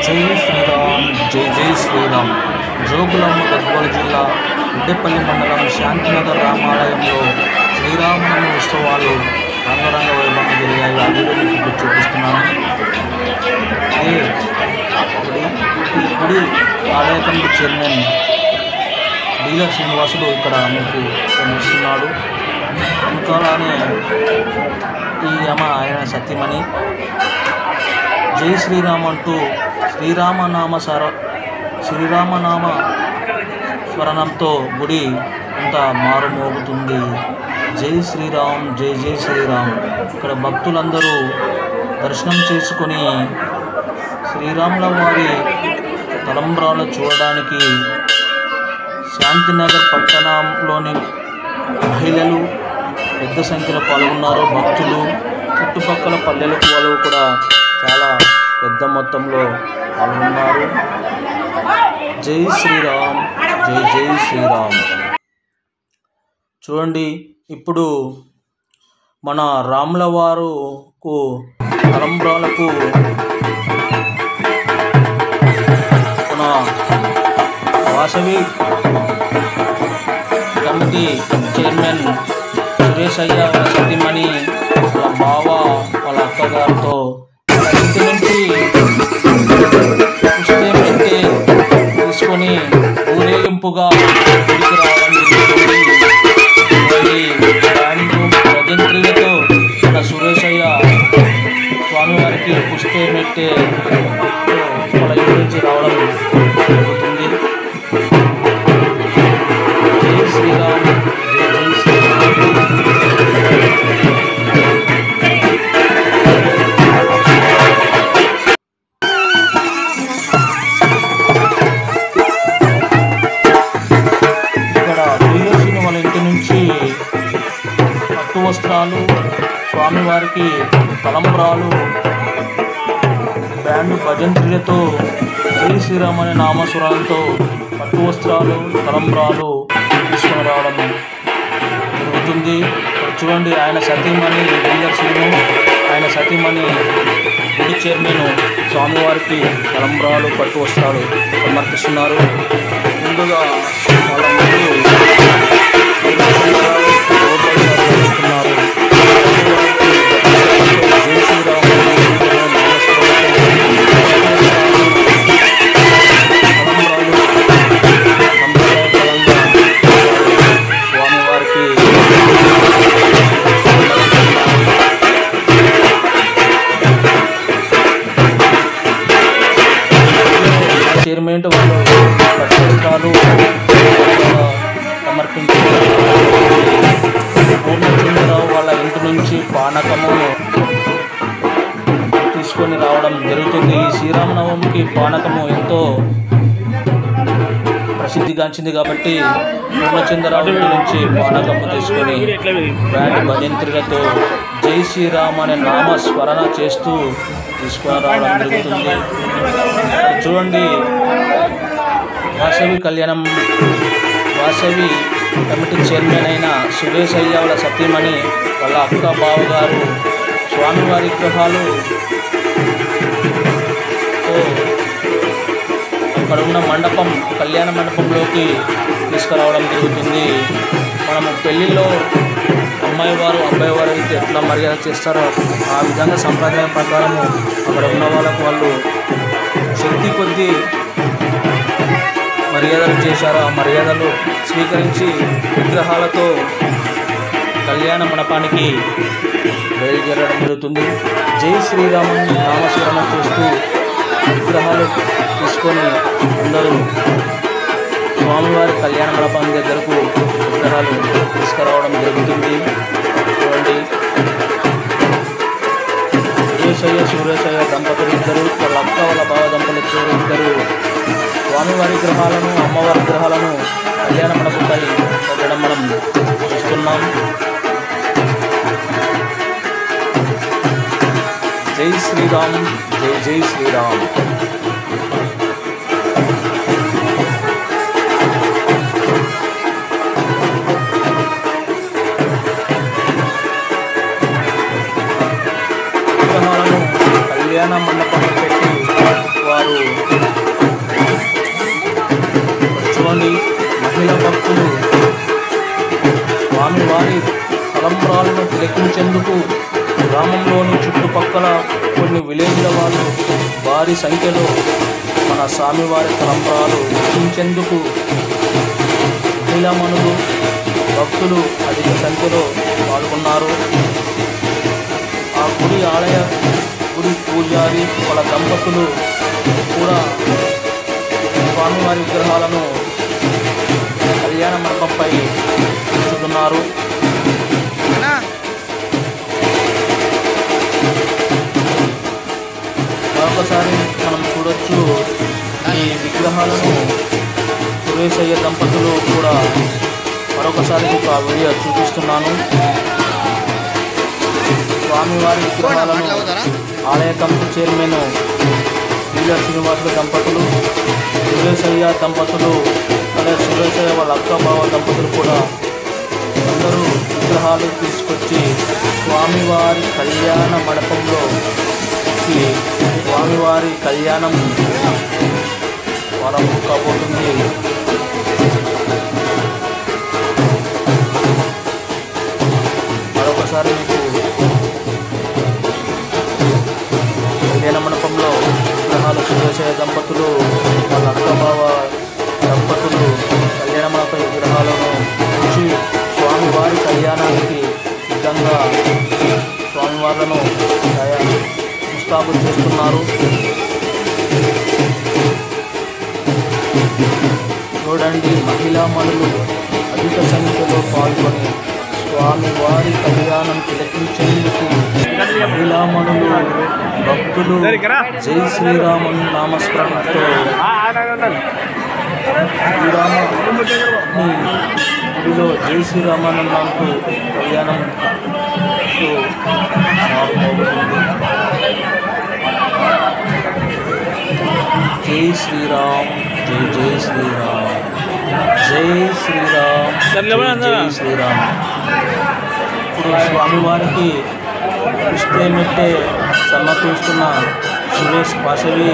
జై శ్రీరామ్ జై జై శ్రీరామ్ జోగులమ్మ గద్వాల జిల్లా ఉడ్డేపల్లి మండలం శాంతినగర్ రామాలయంలో శ్రీరామనవమి ఉత్సవాలు రంగరంగ వైభవంగా జరిగాయి ఆ వీడియో మీకు ఇప్పుడు చూపిస్తున్నాను అదే గుడి ఈ గుడి ఆలయ కమిటీ చైర్మన్ డీలర్ శ్రీనివాసుడు ఇక్కడ మీకు కనిపిస్తున్నాడు ఇంకానే ఈ అమ్మ ఆయన సత్యమణి జై శ్రీరామ్ అంటూ శ్రీరామనామ సర శ్రీరామనామ స్మరణంతో గుడి అంతా మారుమోగుతుంది జై శ్రీరామ్ జై జై శ్రీరామ్ ఇక్కడ భక్తులందరూ దర్శనం చేసుకొని శ్రీరాముల వారి తలంబ్రాలు చూడడానికి శాంతినగర్ పట్టణంలోని మహిళలు పెద్ద సంఖ్యలో పాల్గొన్నారు భక్తులు చుట్టుపక్కల పల్లెలకు వాళ్ళు కూడా చాలా పెద్ద మొత్తంలో పాల్గొన్నారు జై శ్రీరామ్ జై జై శ్రీరామ్ చూడండి ఇప్పుడు మన రాముల వారుకు తలంబ్రాలకు మన వాసవి కమిటీ చైర్మన్ సురేష్ అయ్య వాళ్ళ సతీమణి వాళ్ళ బావ వాళ్ళ అక్కగారితో వాళ్ళ ఇంటి నుంచి పుష్పం పెట్టి తీసుకొని ఊరేగింపుగా గుడికి రావడం జరుగుతుంది మరి బ్యాండు భజంత్రులతో మన సురేష్ అయ్య స్వామివారికి పుష్పం పెట్టి వాళ్ళ ఇంటి నుంచి రావడం జరుగుతుంది జై శ్రీరామ్ జై జై శ్రీరామ్ ఇక్కడ ప్రియదర్శిని వాళ్ళ ఇంటి నుంచి పట్టు వస్త్రాలు స్వామివారికి తలంబ్రాలు బ్యాండ్ భజంత్రులతో జై శ్రీరామ్ అనే నామస్వరాలతో పట్టు వస్త్రాలు తలంబ్రాలు తీసుకొని రావడం జరుగుతుంది ఇక్కడ చూడండి ఆయన సతీమణి ప్రియదర్శిని ఆయన సతీమణి గుడి చైర్మన్ స్వామివారికి తలంబ్రాలు పట్టు వస్త్రాలు సమర్పిస్తున్నారు ముందుగా వాళ్ళ ముందు చేస్తున్నారు జై శ్రీరామ్ స్వామివారికి చైర్మన్ వాళ్ళు పట్టుకొస్తారు సమర్పించారు పూర్ణచంద్రరావు వాళ్ళ ఇంటి నుంచి పానకము తీసుకొని రావడం జరుగుతుంది ఈ శ్రీరామనవమికి పానకము ఎంతో ప్రసిద్ధిగాంచింది కాబట్టి పూర్ణచంద్రరావు ఇంటి నుంచి పానకము తీసుకొని బ్యాండ్ భజంత్రులతో జై శ్రీరామ్ అనే నామ స్మరణ చేస్తూ తీసుకొని రావడం జరుగుతుంది ఇక్కడ చూడండి వాసవి కళ్యాణం వాసవి కమిటీ చైర్మన్ అయిన సురేష్ అయ్య వాళ్ళ సతీమణి వాళ్ళ అక్క బావగారు స్వామివారి విగ్రహాలు తో అక్కడ ఉన్న మండపం కళ్యాణ మండపంలోకి తీసుకురావడం జరుగుతుంది మనము పెళ్ళిలో అమ్మాయి వారు అబ్బాయి వారు అయితే ఎట్లా మర్యాద చేస్తారో ఆ విధంగా సంప్రదాయం ప్రకారము అక్కడ ఉన్న వాళ్ళకు వాళ్ళు శక్తి కొద్దీ మర్యాదలు చేశారు ఆ మర్యాదలు స్వీకరించి విగ్రహాలతో కళ్యాణ మండపానికి బయలుదేరడం జరుగుతుంది జై శ్రీరామన్ నామస్మరణ చేస్తూ విగ్రహాలు తీసుకొని అందరూ స్వామివారి కళ్యాణ మండపం దగ్గరకు విగ్రహాలు తీసుకురావడం జరుగుతుంది చూడండి సురేశయ్య సూర్యశయ్య దంపతులు ఇద్దరు వాళ్ళ అక్క వాళ్ళ బావ దంపతులు ఇద్దరు ఇద్దరు స్వామివారి విగ్రహాలను అమ్మవారి విగ్రహాలను కళ్యాణ మండపంపై పెట్టడం మనం చూస్తున్నాం జై శ్రీరామ్ జై జై శ్రీరామ్ విగ్రహాలను కళ్యాణ మండపంలో పెట్టి వారు మహిళా భక్తులు స్వామివారి తలంబ్రాలను తిలకించేందుకు గ్రామంలోని చుట్టుపక్కల కొన్ని విలేజ్ల వాళ్ళు భారీ సంఖ్యలో మన స్వామివారి తలంబ్రాలు తిలకించేందుకు మహిళామణులు భక్తులు అధిక సంఖ్యలో పాల్గొన్నారు ఆ గుడి ఆలయ గుడి పూజారి వాళ్ళ దంపతులు కూడా స్వామివారి విగ్రహాలను కళ్యాణ మండపంపై ఉంచుతున్నారు మరొకసారి మనం చూడొచ్చు ఈ విగ్రహాలను సురేశయ్య దంపతులు కూడా మరొకసారి మీకు ఆ వీడియో చూపిస్తున్నాను స్వామివారి విగ్రహాలను ఆలయ కమిటీ చైర్మన్ వీర శ్రీనివాసుల దంపతులు సురేశయ్య దంపతులు అలాగే సురేశయ్య వాళ్ళ అక్క బావ దంపతులు కూడా అందరూ విగ్రహాలు తీసుకొచ్చి స్వామివారి కళ్యాణ మండపంలో ఈ స్వామివారి కళ్యాణం వరం కాబోతుంది మరొకసారి మీకు కళ్యాణ మండపంలో విగ్రహాలు సురేశయ్య దంపతులు వాళ్ళ అక్కబావ దంపతులు కళ్యాణ మండప విగ్రహాలను ఉంచి స్వామివారి కళ్యాణానికి సిద్ధంగా స్వామివార్లను తయా ముస్తాబు చేస్తున్నారు చూడండి మహిళా మనులు అధిక సంఖ్యలో పాల్గొని స్వామివారి కళ్యాణం తిలకించేందుకు మహిళామణులు భక్తులు జై శ్రీరాముని నామస్మరణతో శ్రీరామ గుడిలో జై శ్రీరామానందంటూ కళ్యాణం మారుమోగుతుంది జై శ్రీరామ్ జై జై శ్రీరామ్ జై శ్రీరామ్ జై జై శ్రీరామ్ ఇప్పుడు స్వామివారికి పుష్పే మెట్టే సమర్పిస్తున్న సురేష్ వాసవి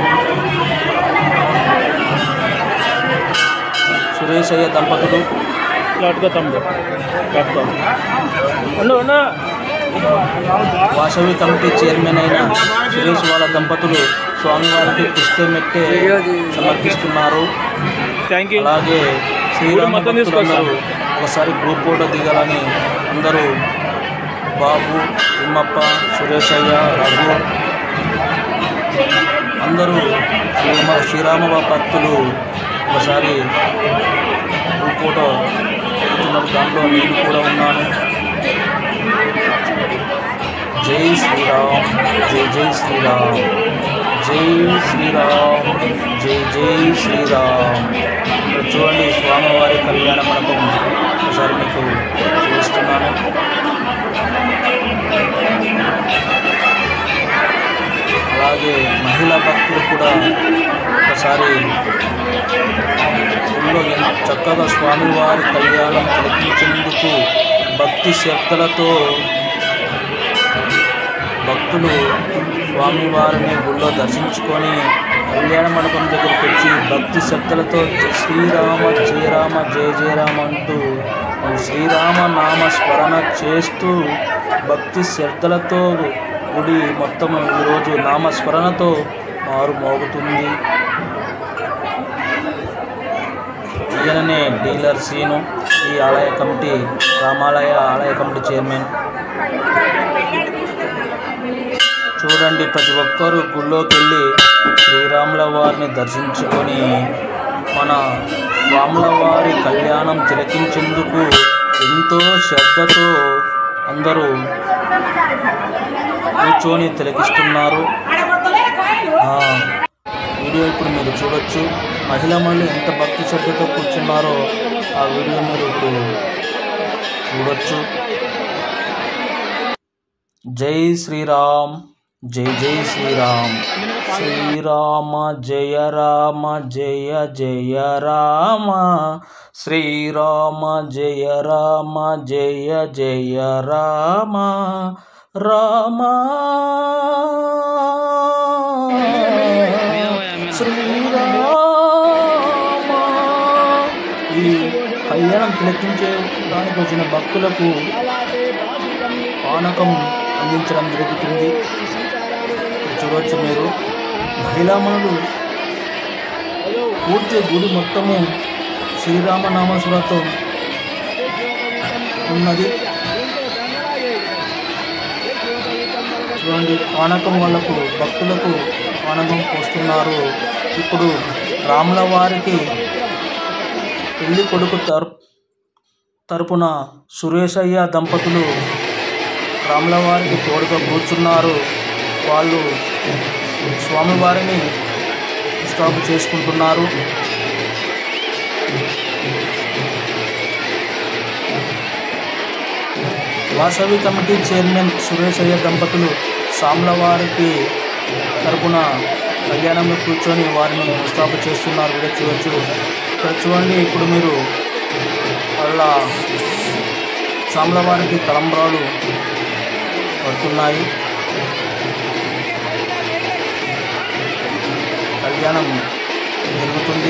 సురేష్ అయ్య దంపతులు లట్టుకో తమ్ముడు లట్టుకో ఉండు ఉండు వాసవి కమిటీ చైర్మన్ అయిన సురేష్ వాళ్ళ దంపతులు స్వామివారికి పుష్పే మెట్టే సమర్పిస్తున్నారు థ్యాంక్ యూ అలాగే శ్రీరామ మొత్తం తీసుకోవచ్చు. భక్తులందరూ ఒకసారి గ్రూప్ ఫోటో దిగాలని అందరూ బాబు తిమ్మప్ప సురేషయ్య రఘు అందరూ శ్రీరామ శ్రీరామ భక్తులు ఒకసారి గ్రూప్ ఫోటో దిగుతున్నారు దాంట్లో నేను కూడా ఉన్నాను జై శ్రీరామ్ జై జై శ్రీరామ్ జై శ్రీరామ్ జై జై శ్రీరామ్ ఇక్కడ చూడండి స్వామివారి కళ్యాణ మండపం ఒకసారి మీకు చూపిస్తున్నాను అలాగే మహిళా భక్తులు కూడా ఒకసారి ఊళ్ళో ఎంత చక్కగా స్వామివారి కళ్యాణం తిలకించేందుకు భక్తి శ్రద్ధలతో భక్తులు స్వామివారిని గుళ్ళో దర్శించుకొని కళ్యాణ మండపం దగ్గరికి వచ్చి భక్తి శ్రద్ధలతో శ్రీరామ జయరామ జయ జయరామ అంటూ శ్రీరామ నామ స్మరణ చేస్తూ భక్తి శ్రద్ధలతో గుడి మొత్తం ఈరోజు నామస్మరణతో మారు మోగుతుంది ఈయననే డీలర్ సీను ఈ ఆలయ కమిటీ రామాలయ ఆలయ కమిటీ చైర్మన్ చూడండి ప్రతి ఒక్కరూ గుళ్ళోకి వెళ్ళి శ్రీరాముల వారిని దర్శించుకొని మన రాముల వారి కళ్యాణం తిలకించేందుకు ఎంతో శ్రద్ధతో అందరూ కూర్చొని తిలకిస్తున్నారు ఆ, వీడియో ఇప్పుడు మీరు చూడొచ్చు మహిళా మహిళలు ఎంత భక్తి శ్రద్ధతో కూర్చున్నారో ఆ వీడియో మీరు ఇప్పుడు చూడొచ్చు జై శ్రీరామ్ జై జై శ్రీరామ్ శ్రీరామ జయ రామ జయ జయ రామ శ్రీరామ జయ రామ జయ జయ రామ రామ శ్రీరామ ఈ కళ్యాణం తిలకించడానికి వచ్చిన భక్తులకు పానకం అందించడం జరుగుతుంది ఇక్కడ చూడవచ్చు మీరు మహిళామణులు పూర్తి గుడి మొత్తము శ్రీరామనామసులతో ఉన్నది చూడండి పానకం వాళ్ళకు భక్తులకు పానకం పోస్తున్నారు ఇప్పుడు రాముల వారికి పెళ్లి కొడుకు తరపు తరపున సురేశయ్య దంపతులు రాముల వారికి తోడుగా కూర్చున్నారు వాళ్ళు స్వామివారిని స్టాప్ చేసుకుంటున్నారు వాసవి కమిటీ చైర్మన్ సురేష్ అయ్య దంపతులు సామ్లవారికి తరపున కళ్యాణంలో కూర్చొని వారిని ముస్తాబు చేస్తున్నారు కూడా చూడొచ్చు ఇక్కడ చూడండి ఇప్పుడు మీరు వాళ్ళ సామ్లవారికి తలంబ్రాలు పడుతున్నాయి కళ్యాణం జరుగుతుంది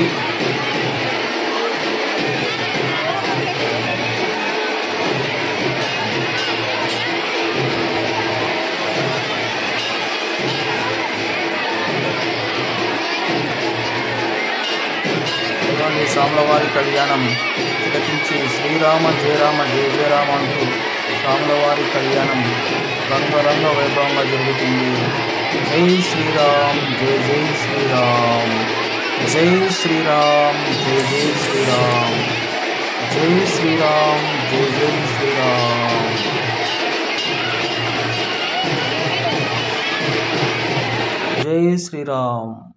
చూడండి సాములవారి కళ్యాణం తిలకించి శ్రీరామ జయరామ జయ జయరామ అంటూ సాములవారి కళ్యాణం రంగరంగ వైభవంగా జరుగుతుంది జై శ్రీరామ్ జై జై శ్రీరామ్ జై శ్రీరామ్ జై జై శ్రీరామ్ జై శ్రీరామ్ జై జై శ్రీరామ్ జై శ్రీరామ్